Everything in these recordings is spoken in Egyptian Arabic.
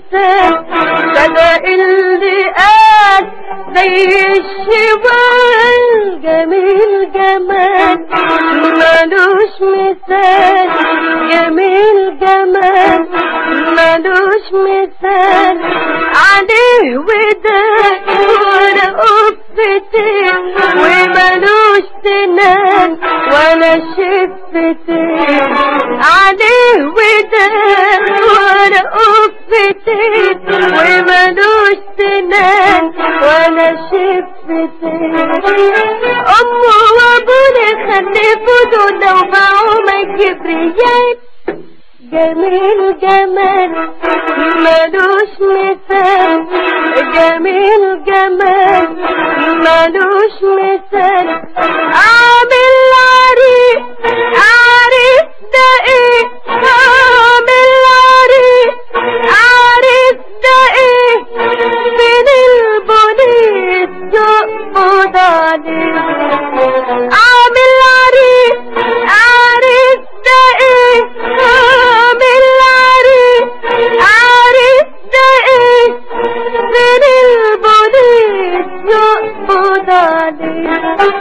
مثال صدق اللي قال زي الشوال جميل جمال ملوش مثال جميل جمال ملوش مثال عليه وداد ولا قفتين وملوش سنان ولا شفتين عليه وداد ولا قفتين وملوش سنان ولا شفتين أمه وأبوه خلفوا دول وباعوا ما كبريات جميل جمال ملوش مثال جميل جمال ملوش مثال عامل عريق عارف ده ايه عامل عريق عارف ده ايه من البوليس يقبض عليه عامل عريق عارف ده ايه عامل عريق عارف ده ايه من البوليس يقبض عليه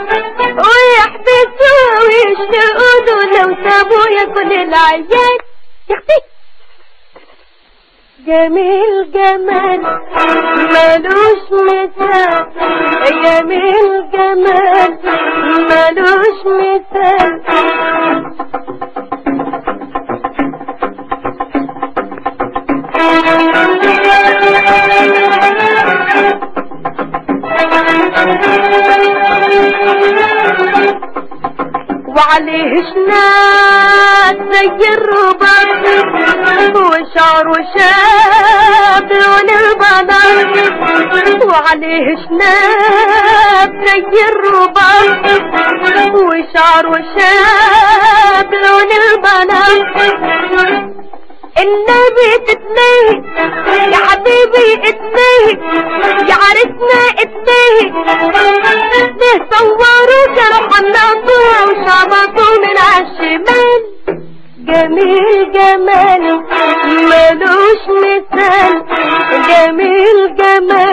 ويحبسوه ويشنقوا لو سابوه ياكل العيال يختي جميل جمال ملوش مثال جميل جمال ملوش مثال وعليه شنات زي الرباط وشعره شاب لون البنات وعليه شناب زي الرباط وشعره شاب لون البنات النبي تتنهي يا حبيبي اتنهي يا عرسنا اتنهي نصوروا جرح الناطور وشعبطوا من عالشمال جميل جمال ملوش مثال جميل جمال